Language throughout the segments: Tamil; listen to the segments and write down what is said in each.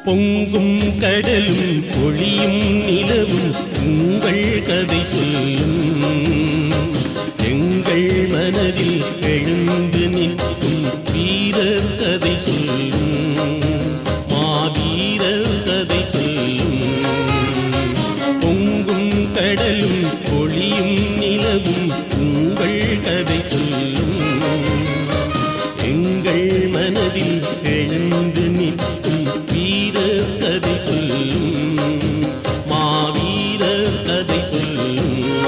பொங்கும் கடலும் பொழியும் நிலவும் உங்கள் கதை சொல்லும் எங்கள் மனதில் எழுந்து நிற்கும் வீரர் கதை சொல்லும் மாவீரர் கதை சொல்லும் பொங்கும் கடலும் பொழியும் நிலவும் உங்கள் கதை சொல்லும் எங்கள் மனதில் எழுந்து நிற்கும் வீரர் கதை சொல்லும் மாவீரர் கதை சொல்லும்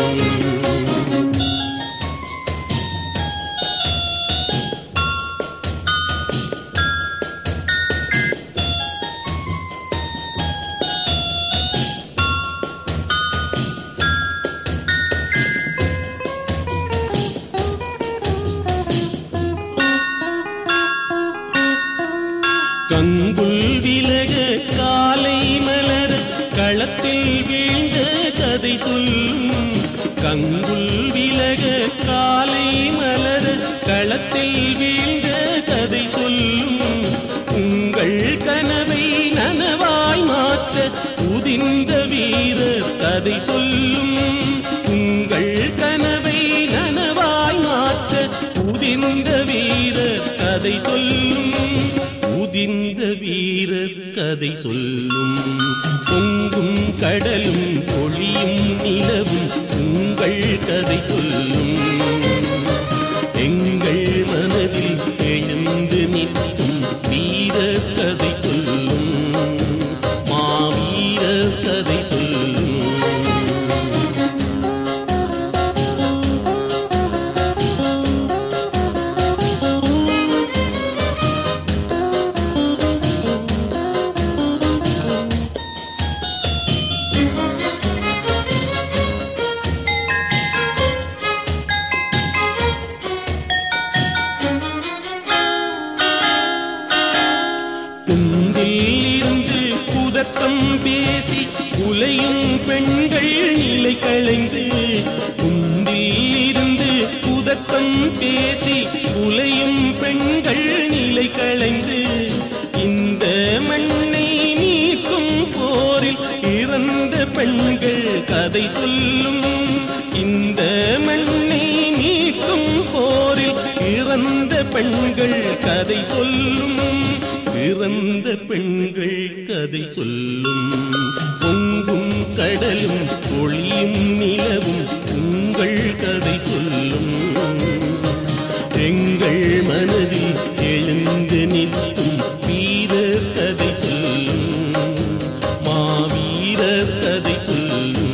கங்குல் விலக காலை மலர களத்தில் வீழ்ந்த கதை சொல்லும் கங்குல் விலக காலை மலர களத்தில் வீழ்ந்த கதை சொல்லும் உங்கள் கனவை நனவாய் மாற்ற உதிர்ந்த வீரர் கதை சொல்லும் உங்கள் கனவை நனவாய் மாற்ற உதிர்ந்த வீரர் கதை சொல்லும் உதிர்ந்த வீரர் கதை சொல்லும் பொங்கும் கடலும் பொழியும் நிலவும் உங்கள் கதை சொல்லும் எங்கள் மனதில் எழுந்து நிற்கும் வீரர் கதை சொல்லும் மாவீரர் கதை சொல்லும் குந்தில் இருந்து குதத்தம் பேசி உலையும் பெண்கள் நிலை களைந்து குந்தில் இருந்து குதத்தம் பேசி உலையும் பெண்கள் நிலை களைந்து இந்த மண்ணை நீக்கும் போரில் இறந்த பெண்கள் கதை சொல்லும் இந்த மண்ணை நீக்கும் போரில் இறந்த பெண்கள் கதை சொல்லும் பிறந்த பெண்கள் கதை சொல்லும் பொங்கும் கடலும் பொழியும் நிலவும் உங்கள் கதை சொல்லும் எங்கள் மனதில் எழுந்து நிற்கும் வீரர் கதை சொல்லும் மாவீரர் கதை சொல்லும்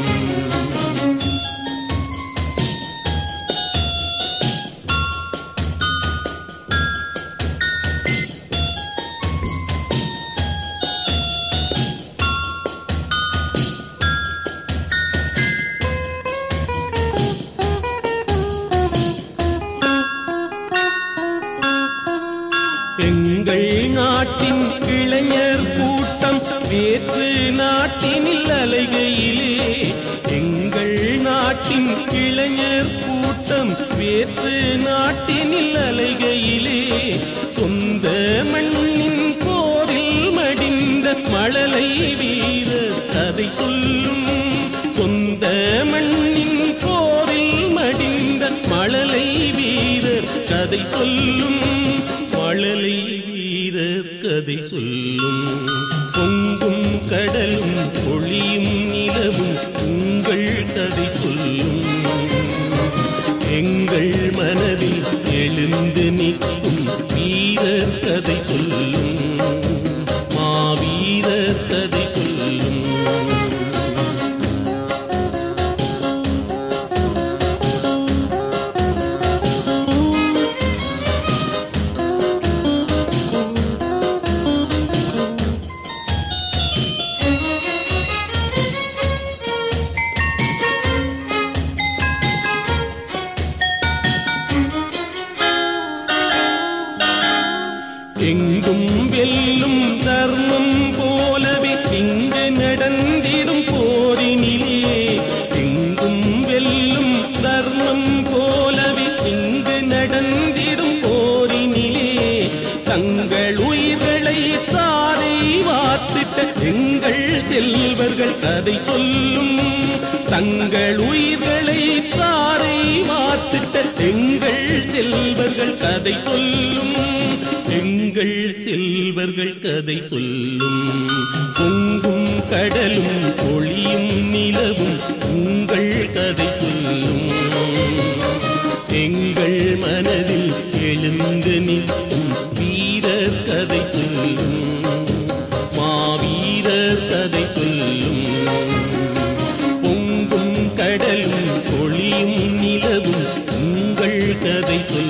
எங்கள் நாட்டின் இளைஞர் கூட்டம் வேற்று நாட்டினில் அலைகையிலே எங்கள் நாட்டின் இளைஞர் கூட்டம் வேற்று நாட்டினில் அலைகையிலே சொந்த மண்ணின் போரில் மடிந்த மழலை வீரர் கதை சொல்லும் சொந்த மண்ணின் போரில் மடிந்த மழலை வீரர் கதை சொல்லும் மழலை வீரர் கதை சொல்லும் பொங்கும் கடலும் பொழியும் நிலவும் உங்கள் கதை சொல்லும் எங்கள் மனதில் எழுந்து நிற்கும் வீரர் கதை சொல்லும் மாவீரர் கதை சொல்லும் கதை சொல்லும் தங்கள் உயிர்களை தாரை வாத்திட்ட எங்கள் செல்வர்கள் கதை சொல்லும் எங்கள் செல்வர்கள் கதை சொல்லும் பொங்கும் கடலும் ஒளியும் நிலவும் உங்கள் கதை சொல்லும் எங்கள் மனதில் எழுந்து நிற்கும் வீரர் கதை சொல்லும் மாவீரர் கதை சொல்லும் பொங்கும் கடலும் ஒளியும் நிலவும் உங்கள் கதை சொல்லும்